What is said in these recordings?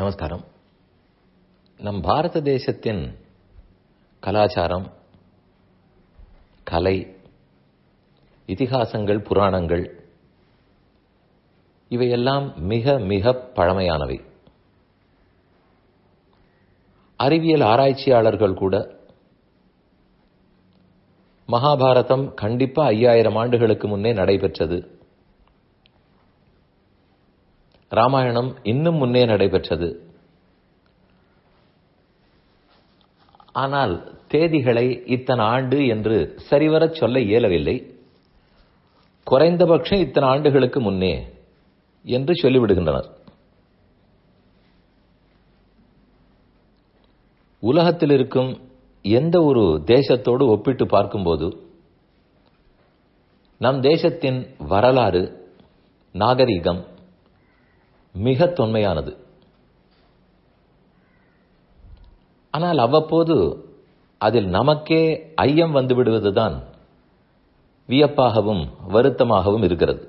நமஸ்காரம் நம் பாரத தேசத்தின் கலாச்சாரம் கலை இதிகாசங்கள் புராணங்கள் இவையெல்லாம் மிக மிக பழமையானவை அறிவியல் ஆராய்ச்சியாளர்கள் கூட மகாபாரதம் கண்டிப்பா ஐயாயிரம் ஆண்டுகளுக்கு முன்னே நடைபெற்றது ராமாயணம் இன்னும் முன்னே நடைபெற்றது ஆனால் தேதிகளை இத்தனை ஆண்டு என்று சரிவரச் சொல்ல இயலவில்லை குறைந்தபட்சம் இத்தனை ஆண்டுகளுக்கு முன்னே என்று சொல்லிவிடுகின்றனர் உலகத்தில் இருக்கும் எந்த ஒரு தேசத்தோடு ஒப்பிட்டு பார்க்கும்போது நம் தேசத்தின் வரலாறு நாகரிகம் மிக தொன்மையானது ஆனால் அவ்வப்போது அதில் நமக்கே ஐயம் வந்து விடுவதுதான் வியப்பாகவும் வருத்தமாகவும் இருக்கிறது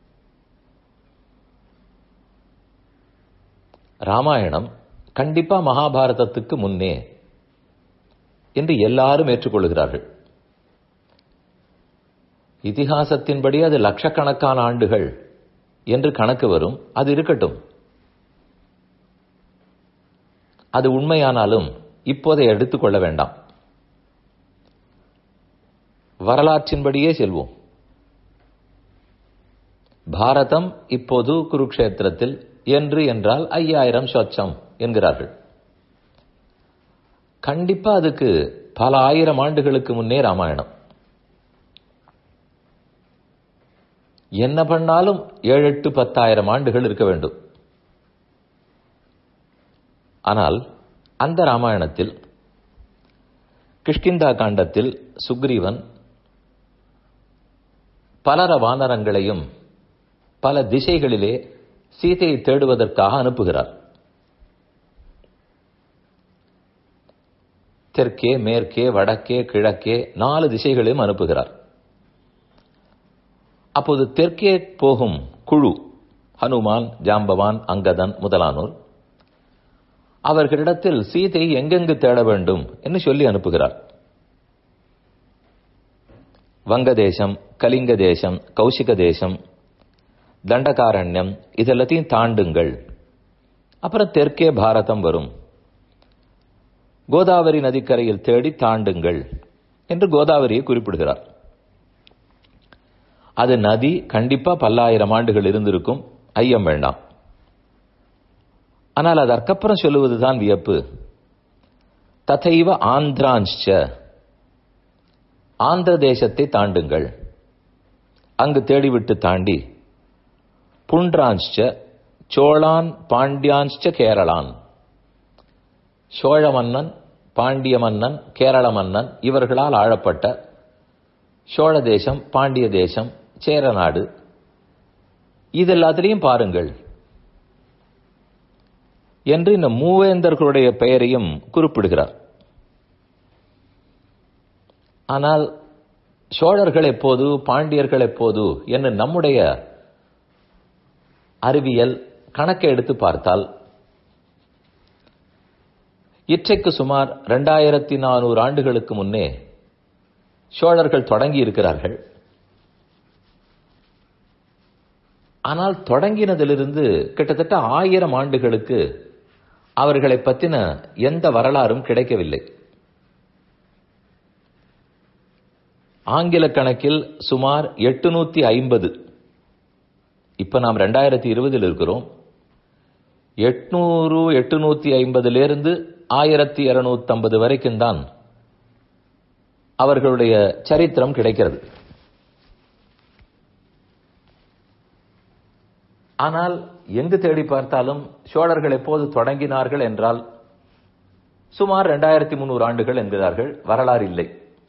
ராமாயணம் கண்டிப்பா மகாபாரதத்துக்கு முன்னே என்று எல்லாரும் ஏற்றுக்கொள்கிறார்கள் இதிகாசத்தின்படி அது லட்சக்கணக்கான ஆண்டுகள் என்று கணக்கு வரும் அது இருக்கட்டும் அது உண்மையானாலும் இப்போதை எடுத்துக்கொள்ள வேண்டாம் வரலாற்றின்படியே செல்வோம் பாரதம் இப்போது குருக்ஷேத்திரத்தில் என்று என்றால் ஐயாயிரம் சொச்சம் என்கிறார்கள் கண்டிப்பா அதுக்கு பல ஆயிரம் ஆண்டுகளுக்கு முன்னே ராமாயணம் என்ன பண்ணாலும் ஏழு எட்டு பத்தாயிரம் ஆண்டுகள் இருக்க வேண்டும் ஆனால் அந்த ராமாயணத்தில் கிஷ்கிந்தா காண்டத்தில் சுக்ரீவன் பலர வானரங்களையும் பல திசைகளிலே சீதையை தேடுவதற்காக அனுப்புகிறார் தெற்கே மேற்கே வடக்கே கிழக்கே நாலு திசைகளையும் அனுப்புகிறார் அப்போது தெற்கே போகும் குழு ஹனுமான் ஜாம்பவான் அங்கதன் முதலானோர் அவர்களிடத்தில் சீதை எங்கெங்கு தேட வேண்டும் என்று சொல்லி அனுப்புகிறார் வங்க தேசம் கலிங்க தேசம் கௌசிக தேசம் தண்டகாரண்யம் இதெல்லாத்தையும் தாண்டுங்கள் அப்புறம் தெற்கே பாரதம் வரும் கோதாவரி நதிக்கரையில் தேடி தாண்டுங்கள் என்று கோதாவரியை குறிப்பிடுகிறார் அது நதி கண்டிப்பா பல்லாயிரம் ஆண்டுகள் இருந்திருக்கும் ஐயம் வேண்டாம் ஆனால் அதற்கப்புறம் சொல்லுவதுதான் வியப்பு ததைவ ஆந்திராஞ்ச ஆந்திர தேசத்தை தாண்டுங்கள் அங்கு தேடிவிட்டு தாண்டி புண்ட்ராஞ்ச சோழான் பாண்டியான்ச்ச கேரளான் சோழ மன்னன் பாண்டிய மன்னன் கேரள மன்னன் இவர்களால் ஆளப்பட்ட சோழ தேசம் பாண்டிய தேசம் சேர நாடு இதெல்லாத்திலையும் பாருங்கள் என்று இந்த மூவேந்தர்களுடைய பெயரையும் குறிப்பிடுகிறார் ஆனால் சோழர்கள் எப்போது பாண்டியர்கள் எப்போது என்று நம்முடைய அறிவியல் கணக்கை எடுத்து பார்த்தால் இற்றைக்கு சுமார் இரண்டாயிரத்தி நானூறு ஆண்டுகளுக்கு முன்னே சோழர்கள் தொடங்கி இருக்கிறார்கள் ஆனால் தொடங்கினதிலிருந்து கிட்டத்தட்ட ஆயிரம் ஆண்டுகளுக்கு அவர்களை பற்றின எந்த வரலாறும் கிடைக்கவில்லை ஆங்கில கணக்கில் சுமார் எட்டுநூத்தி ஐம்பது இப்ப நாம் ரெண்டாயிரத்தி இருபதில் இருக்கிறோம் எட்நூறு எட்டுநூத்தி ஐம்பதிலிருந்து ஆயிரத்தி இருநூத்தி ஐம்பது வரைக்கும் தான் அவர்களுடைய சரித்திரம் கிடைக்கிறது ஆனால் எங்கு தேடி பார்த்தாலும் சோழர்கள் எப்போது தொடங்கினார்கள் என்றால் சுமார் இரண்டாயிரத்தி முன்னூறு ஆண்டுகள் என்கிறார்கள் வரலாறு இல்லை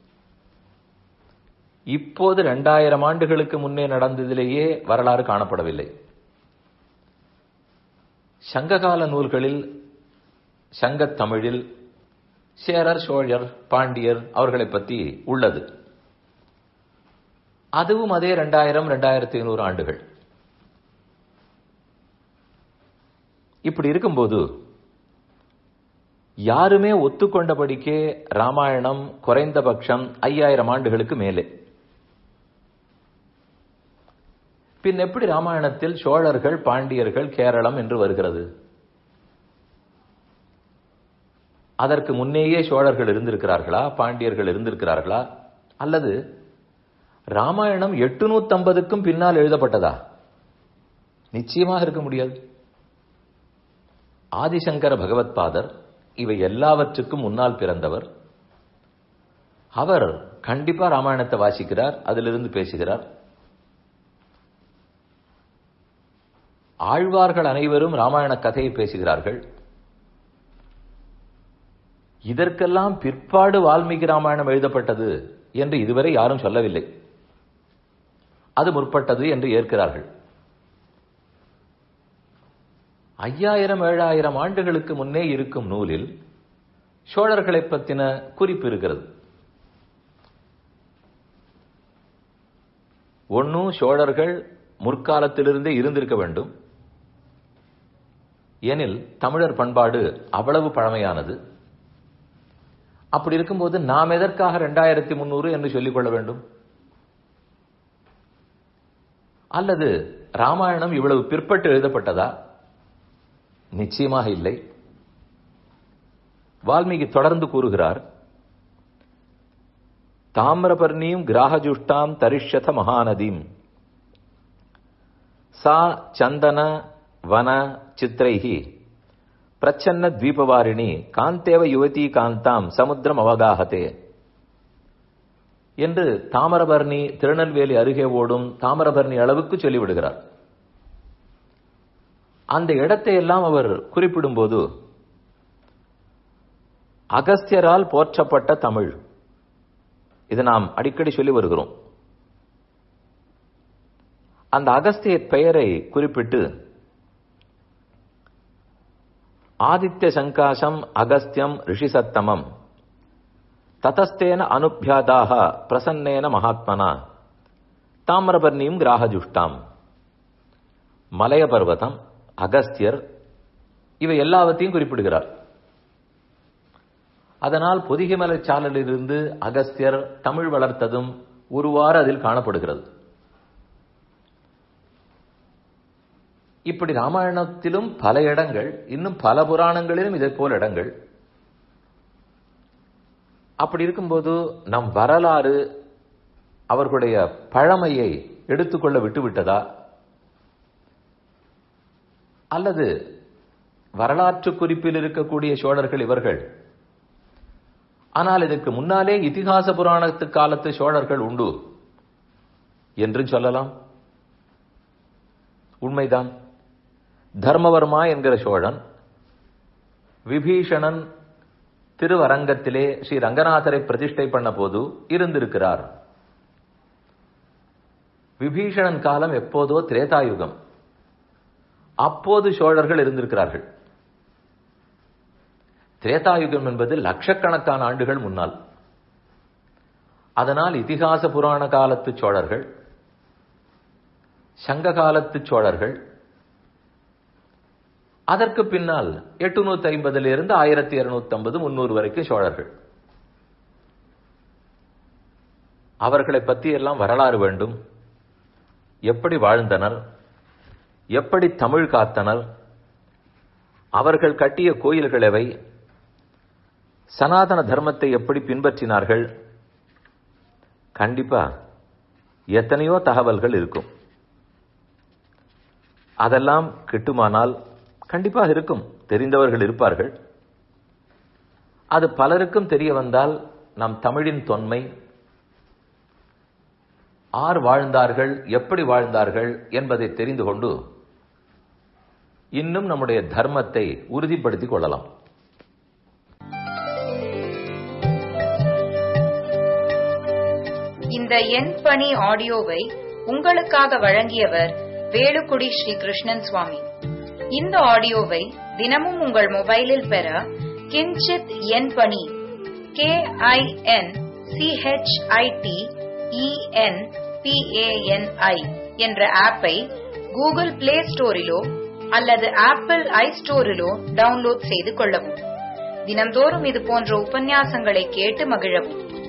இப்போது இரண்டாயிரம் ஆண்டுகளுக்கு முன்னே நடந்ததிலேயே வரலாறு காணப்படவில்லை சங்ககால நூல்களில் சங்கத் தமிழில் சேரர் சோழர் பாண்டியர் அவர்களை பற்றி உள்ளது அதுவும் அதே ரெண்டாயிரம் ரெண்டாயிரத்தி ஐநூறு ஆண்டுகள் இப்படி இருக்கும்போது யாருமே ஒத்துக்கொண்டபடிக்கே ராமாயணம் குறைந்தபட்சம் ஐயாயிரம் ஆண்டுகளுக்கு மேலே பின் எப்படி ராமாயணத்தில் சோழர்கள் பாண்டியர்கள் கேரளம் என்று வருகிறது அதற்கு முன்னேயே சோழர்கள் இருந்திருக்கிறார்களா பாண்டியர்கள் இருந்திருக்கிறார்களா அல்லது ராமாயணம் எட்டுநூத்தம்பதுக்கும் பின்னால் எழுதப்பட்டதா நிச்சயமாக இருக்க முடியாது ஆதிசங்கர பகவத் பாதர் இவை எல்லாவற்றுக்கும் முன்னால் பிறந்தவர் அவர் கண்டிப்பா ராமாயணத்தை வாசிக்கிறார் அதிலிருந்து பேசுகிறார் ஆழ்வார்கள் அனைவரும் ராமாயண கதையை பேசுகிறார்கள் இதற்கெல்லாம் பிற்பாடு வால்மீகி ராமாயணம் எழுதப்பட்டது என்று இதுவரை யாரும் சொல்லவில்லை அது முற்பட்டது என்று ஏற்கிறார்கள் ஐயாயிரம் ஏழாயிரம் ஆண்டுகளுக்கு முன்னே இருக்கும் நூலில் சோழர்களை பற்றின குறிப்பு இருக்கிறது ஒன்னும் சோழர்கள் முற்காலத்திலிருந்தே இருந்திருக்க வேண்டும் எனில் தமிழர் பண்பாடு அவ்வளவு பழமையானது அப்படி இருக்கும்போது நாம் எதற்காக ரெண்டாயிரத்தி முன்னூறு என்று சொல்லிக் கொள்ள வேண்டும் அல்லது ராமாயணம் இவ்வளவு பிற்பட்டு எழுதப்பட்டதா நிச்சயமாக இல்லை வால்மீகி தொடர்ந்து கூறுகிறார் தாமிரபர்ணியும் கிராகஜுஷ்டாம் தரிஷத மகாநதீம் சா சந்தன வன சித்திரைஹி பிரச்சன்ன தீபவாரிணி காந்தேவ யுவதி காந்தாம் சமுத்திரம் அவகாகத்தே என்று தாமிரபரணி திருநெல்வேலி அருகே ஓடும் தாமிரபரணி அளவுக்கு சொல்லிவிடுகிறார் அந்த இடத்தை எல்லாம் அவர் குறிப்பிடும்போது அகஸ்தியரால் போற்றப்பட்ட தமிழ் இது நாம் அடிக்கடி சொல்லி வருகிறோம் அந்த அகஸ்தியர் பெயரை குறிப்பிட்டு ஆதித்ய சங்காசம் அகஸ்தியம் ரிஷிசத்தமம் ததஸ்தேன அனுபியாதாக பிரசன்னேன மகாத்மனா தாமிரபர்ணியும் கிராகஜுஷ்டாம் மலைய பர்வதம் அகஸ்தியர் இவை எல்லாவற்றையும் குறிப்பிடுகிறார் அதனால் பொதிகைமலை சாலையிலிருந்து அகஸ்தியர் தமிழ் வளர்த்ததும் ஒருவாறு அதில் காணப்படுகிறது இப்படி ராமாயணத்திலும் பல இடங்கள் இன்னும் பல புராணங்களிலும் இதை போல இடங்கள் அப்படி இருக்கும்போது நம் வரலாறு அவர்களுடைய பழமையை எடுத்துக்கொள்ள விட்டுவிட்டதா அல்லது வரலாற்று குறிப்பில் இருக்கக்கூடிய சோழர்கள் இவர்கள் ஆனால் இதற்கு முன்னாலே இதிகாச புராணத்து காலத்து சோழர்கள் உண்டு என்று சொல்லலாம் உண்மைதான் தர்மவர்மா என்கிற சோழன் விபீஷணன் திருவரங்கத்திலே ஸ்ரீ ரங்கநாதரை பிரதிஷ்டை பண்ண போது இருந்திருக்கிறார் விபீஷணன் காலம் எப்போதோ திரேதாயுகம் அப்போது சோழர்கள் இருந்திருக்கிறார்கள் திரேதாயுகம் என்பது லட்சக்கணக்கான ஆண்டுகள் முன்னால் அதனால் இதிகாச புராண காலத்து சோழர்கள் சங்க காலத்து சோழர்கள் அதற்கு பின்னால் எட்டுநூத்தி ஐம்பதுல இருந்து ஆயிரத்தி இருநூத்தி ஐம்பது முன்னூறு வரைக்கும் சோழர்கள் அவர்களை பற்றி எல்லாம் வரலாறு வேண்டும் எப்படி வாழ்ந்தனர் எப்படி தமிழ் காத்தனர் அவர்கள் கட்டிய கோயில்கள் எவை சனாதன தர்மத்தை எப்படி பின்பற்றினார்கள் கண்டிப்பா எத்தனையோ தகவல்கள் இருக்கும் அதெல்லாம் கிட்டுமானால் கண்டிப்பாக இருக்கும் தெரிந்தவர்கள் இருப்பார்கள் அது பலருக்கும் தெரிய வந்தால் நம் தமிழின் தொன்மை ஆர் வாழ்ந்தார்கள் எப்படி வாழ்ந்தார்கள் என்பதை தெரிந்து கொண்டு இன்னும் நம்முடைய தர்மத்தை உறுதிப்படுத்திக் கொள்ளலாம் இந்த எண் பணி ஆடியோவை உங்களுக்காக வழங்கியவர் வேலுக்குடி ஸ்ரீ கிருஷ்ணன் சுவாமி இந்த ஆடியோவை தினமும் உங்கள் மொபைலில் பெற கிஞ்சித் எண் பணி கே ஐ என் சிஹெச்ஐடி இஎன் பிஏஎன்ஐ என்ற ஆப்பை கூகுள் பிளே ஸ்டோரிலோ அல்லது ஆப்பிள் ஐ ஸ்டோரிலோ டவுன்லோட் செய்து கொள்ளவும் தினம்தோறும் இது போன்ற உபன்யாசங்களை கேட்டு மகிழவும்